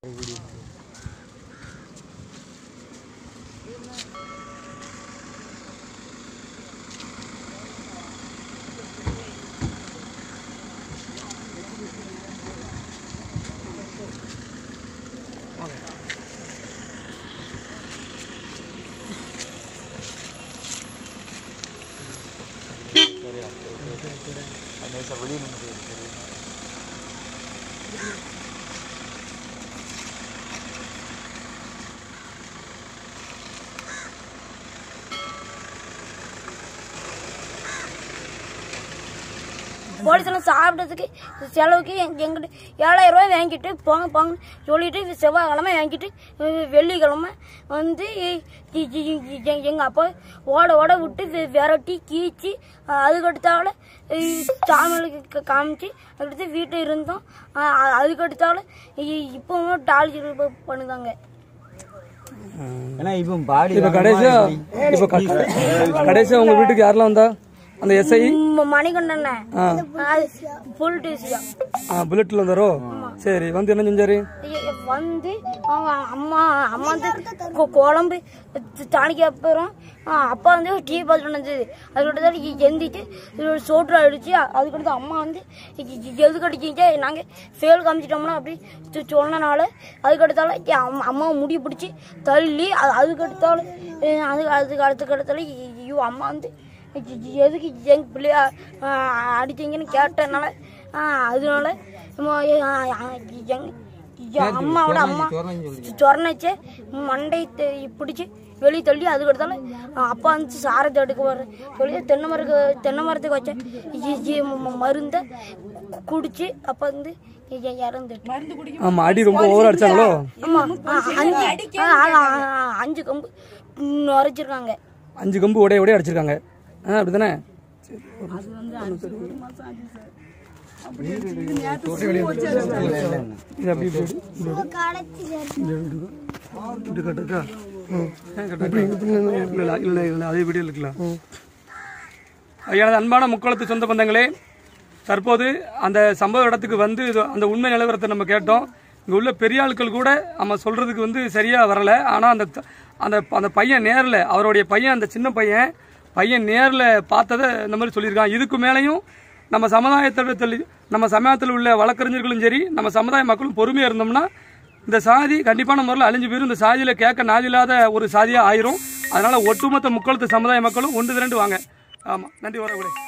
Police எல்லாம் சாப்பிட்டதுக்கு செலவுக்கு எங்க எங்கிட்ட ஏழாயிரம் ரூபாய் வாங்கிட்டு போங்க போங்க சொல்லிட்டு செவ்வாய்க்கிழமை வாங்கிட்டு அஹ் வெள்ளிக்கிழமை வந்து இ- இ- இ- இ- எங்க- எங்க அப்பா ஓட ஓட விட்டு வெ- விரட்டி கீச்சு அஹ் அதுக்கடுத்தால அஹ் சாமிகளுக்கு காமிச்சு அடுத்து வீட்டில் இருந்தோம் அஹ் அ- அதுக்கடுத்தால இ- இப்பவும் டார்ச்சர் பண்ணுதாங்க ஏன்னா இப்போ பாடி இப்ப கடைசியா இப்ப க- கடைசியா உங்க வீட்டுக்கு யாரெல்லாம் வந்தா அந்த எஸ்ஐ ம- மணிகண்டன ஃபுல் டேசியா புல்லட்ல வந்தாரோ சரி வந்து என்ன செஞ்சாரு ஐய, வந்து அவன் அம்மா அம்மா வந்து கொ- குழம்பு தானிக்கு அப்புறம் ஆ, அப்பா வந்து டீ பார்த்துட்டு வந்தது அதுக்கிட்ட தான் எந்திரிச்சு சோற்று அடிச்சு அதுக்கடுத்து அம்மா வந்து இ- இ- எதுக்கு அடிச்சிங்க நாங்கள் ஃபெயில் காமிச்சிட்டோம்னா அப்படி சொ- சொன்னனால அதுக்கடுத்தால இ- அம்மா அம்மாவை முடி பிடிச்சி தள்ளி அது- அதுக்கடுத்தால அஹ், அது அதுக்கு அடுத்த அடுத்தால ஐயோ அம்மா வந்து இ- இ- எதுக்கு எங்க பிள்ளைய ஆ, அடிச்சீங்கன்னு கேட்டனால ஆ, அதனால அம்மா, எ- ஆ, ஆ, எங்க என் அம்மாவோட அம்மா சொரணச்சு மண்டை பிடிச்சி வெளியே தள்ளி அதுக்கு எடுத்தாலும் அப்பா வந்து சாரத்தை எடுக்க வர சொல்லி தென்னை மரக்கு தென்னை மரத்துக்கு வச்சேன் இ- இ- ம- மருந்தை குடிச்சு அப்பா வந்து இ- இறந்துட்டு ஆமா அடி ரொம்ப ஓவர் அடிச்சாங்களோ ஆமா ஆ, அஞ்சு ஆ, ஆ, ஆ, அஞ்சு கம்பு நுரைச்சிருக்காங்க அஞ்சு கம்பு உடைய உடைய அடிச்சிருக்காங்க ஆ அப்படிதானே இது அப்படி இப்படி எடு. இப்படி எடு. இப்படி எடு. இப்படி கட்டுக்கா ம். கட்டுக்கா. இல்ல, இல்ல, இல்ல, இல்ல, அதே வீடியோ இருக்கலாம் எனது அன்பான முக்குளத்து சொந்த பந்தங்களே தற்போது அந்த சம்பவ இடத்துக்கு வந்து இது- அந்த உண்மை நிலவரத்தை நம்ம கேட்டோம் இங்கே உள்ள பெரிய ஆட்கள் கூட நம்ம சொல்றதுக்கு வந்து சரியா வரல ஆனால் அந்த த- அந்த அந்த பையன் நேரில் அவருடைய பையன் அந்த சின்ன பையன் பையன் நேரில் பார்த்ததை இந்த மாதிரி சொல்லியிருக்கான் இதுக்கு மேலேயும் நம்ம சமுதாயத்தில் நம்ம சமுதாயத்தில் உள்ள வழக்கறிஞர்களும் சரி நம்ம சமுதாய மக்களும் பொறுமையாக இருந்தோம்னா இந்த சாதி கண்டிப்பான முறையில் அழிஞ்சு போயிரும் இந்த சாதியில் கேட்க நாதில்லாத ஒரு சாதியாக ஆயிரும் அதனால ஒட்டுமொத்த முக்களத்து சமுதாய மக்களும் ஒன்று திரண்டு வாங்க ஆமாம் நன்றி வரக்கூடாது